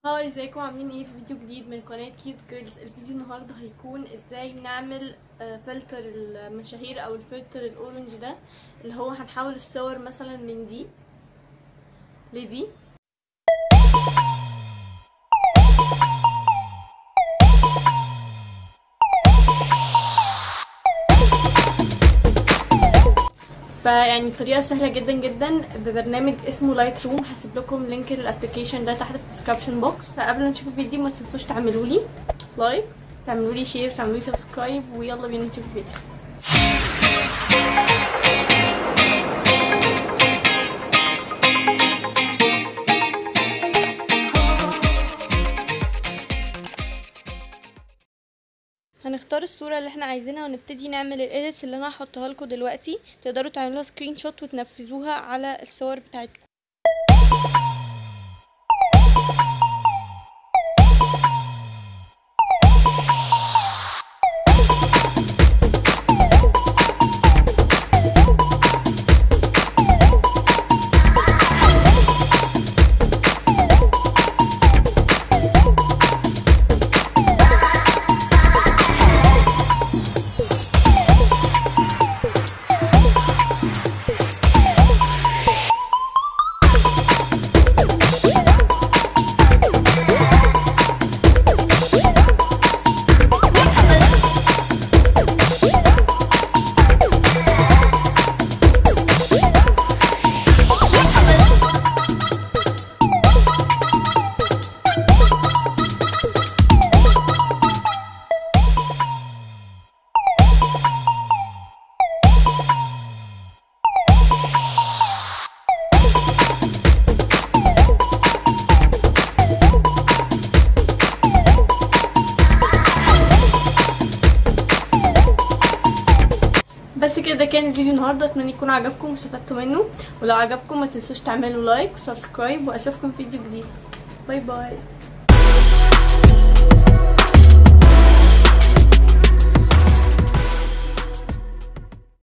هاي ازيكم عاملين ايه في فيديو جديد من قناة كيوت جيرلز الفيديو النهاردة هيكون ازاي نعمل آه، فلتر المشاهير او الفلتر الاورنج ده اللي هو هنحول الصور مثلا من دي لدي فيعني طريقه سهله جدا جدا ببرنامج اسمه لايت روم هسيب لكم لينك الابلكيشن ده تحت في الديسكربشن بوكس فقبل ما نشوف الفيديو ما تنسوش تعملوا لي لايك تعملوا لي شير تعملوا لي سبسكرايب ويلا بينا نشوف الفيديو هنختار الصورة اللي احنا عايزينها ونبتدي نعمل الايديتس اللي انا هحطها لكم دلوقتي تقدروا تعملوها سكرين شوت وتنفذوها على الصور بتاعتكم بس كده كان الفيديو النهارده اتمنى يكون عجبكم واستفدتوا منه ولو عجبكم ما تنسوش تعملوا لايك وسبسكرايب واشوفكم في فيديو جديد باي باي